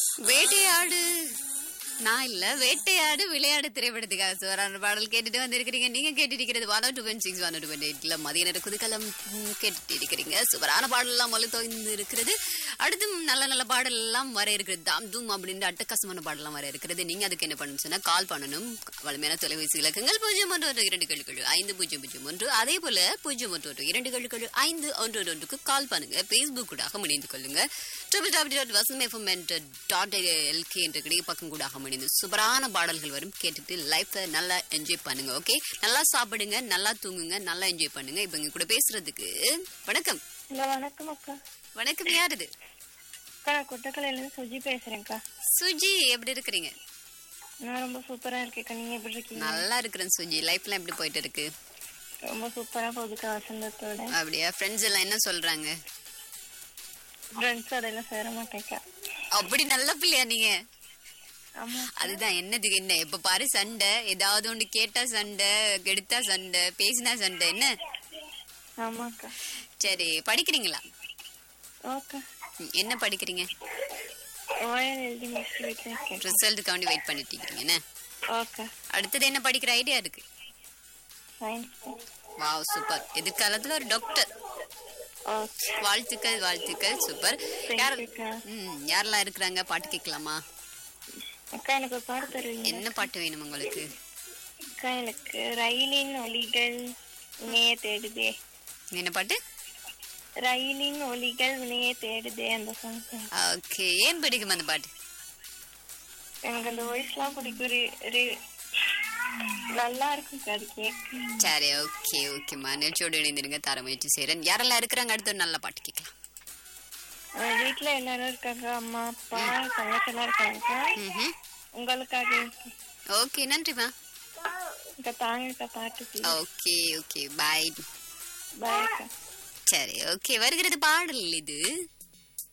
வேட்டையாடு நான் இல்ல வேட்டையாடு விளையாடு திரைப்படத்துக்காக சுவரான பாடல் கேட்டுட்டு வந்திருக்கிறீங்க நீங்க கேட்டு இருக்கிறது one two point six one two பாயிண்ட் எயிட்ல மதிய நேர குதுக்கலம் ம், கேட்டுட்டு இருக்கிறீங்க சுவரான பாடல் எல்லாம் மொழி தோய்ந்து இருக்கிறது அடுத்து நல்ல நல்ல பாடல் எல்லாம் வர இருக்கிறது தாம் தூம் அப்படின்ற அட்டகாசமான பாடலாம் வர இருக்கிறது நீங்க அதுக்கு என்ன பண்ணணும் சொன்னா கால் பண்ணணும் வலிமையான தொலைபேசி இலக்கங்கள் பூஜ்ஜியம் ஒன்று ஒன்று இரண்டு கழுக்கள் ஐந்து பூஜ்ஜியம் பூஜ்ஜியம் ஒன்று அதே போல பூஜ்ஜியம் ஒன்று ஒன்று இரண்டு கழுக்கள் ஐந்து ஒன்று ஒன்று ஒன்றுக்கு கால் பண்ணுங்க பேஸ்புக் கூட இணைந்து கொள்ளுங்க triple W dot Vasam FM என்ற டாட் எல்கே என்ற கிடை பக்கம் கூட இணைந்து சூப்பரான பாடல்கள் வரும் கேட்டுட்டு லைஃப்பை நல்லா என்ஜாய் பண்ணுங்க ஓகே நல்லா சாப்பிடுங்க நல்லா தூங்குங்க நல்லா என்ஜாய் பண்ணுங்க இப்போ இங்க கூட பேசுறதுக்கு வணக்கம் ஹலோ வணக்கம் அக்கா வணக்கம் யார் இது அக்கா நான் கொட்டக்கலையிலேருந்து சுஜி பேசுறேன்க்கா சுஜி எப்படி இருக்கிறீங்க நான் ரொம்ப சூப்பரா இருக்கேன்க்கா நீங்க எப்படி இருக்கீங்க நல்லா இருக்கிறேன் சுஜி லைஃப்லாம் எப்படி போயிட்டு இருக்கு ரொம்ப சூப்பரா போகுதுக்கா வசந்தத்தோட அப்படியா ஃப்ரெண்ட்ஸ் எல்லாம் என்ன சொல்றாங்க ஃப்ரெண்ட்ஸ் அதெல்லாம் சேர மாட்டேன்க்கா அப்படி நல்ல பிள்ளையா நீங்க ஆமா அதுதான் என்னது என்ன எப்ப பாரு சண்டை ஏதாவது ஒண்ணு கேட்டா சண்டை எடுத்தா சண்டை பேசினா சண்டை என்ன ஆமாக்கா சரி படிக்கிறீங்களா ஓகே ம், என்ன படிக்கிறீங்க ஓயல் எழுதி முடிச்சு வீட்டில் இருக்கேன் ரிசல்ட்டுக்காண்டி வெயிட் பண்ணிட்டு இருக்கீங்க என்ன ஓகே அடுத்தது என்ன படிக்கிற ஐடியா இருக்கு சயின்ஸ் வாவ் சூப்பர் எதிர்காலத்துல ஒரு டாக்டர் ஓகே வாழ்த்துக்கள் வாழ்த்துக்கள் சூப்பர் யார் தேங்க்யூக்கா ம் யாரெல்லாம் இருக்கிறாங்க பாட்டு கேட்கலாமா அக்கா எனக்கு ஒரு பாட்டு தருவீங்க என்ன பாட்டு வேணும் உங்களுக்கு அக்கா எனக்கு ரயிலின் ஒலிகள் உன்னையே தேடுதே என்ன பாட்டு ரயிலின் ஒலிகள் உன்னையே தேடுதே அந்த சாங் ஓகே ஏன் பிடிக்கும் அந்த பாட்டு எனக்கு அந்த வாய்ஸ்லாம் பிடிக்கும் ரி- ரி- நல்லா இருக்கும் அது கேட்க சரி ஓகே ஓகேம்மா நிகழ்ச்சியோடு இணைந்திருங்க தர முயற்சி செய்கிறேன் யாரெல்லாம் இருக்கிறாங்க அடுத்து ஒரு நல்ல பாட்டு கேட்கலாம் அஹ் வீட்ல எல்லாரும் இருக்காங்க அம்மா அப்பா தங்கச்சி எல்லாம் இருக்காங்க ம்ஹும். உங்களுக்காக ஓகே நன்றிம்மா இங்க தாங்க பாட்டு ஓகே ஓகே பாய் பாய் சரி ஓகே வருகிறது பாடல் இது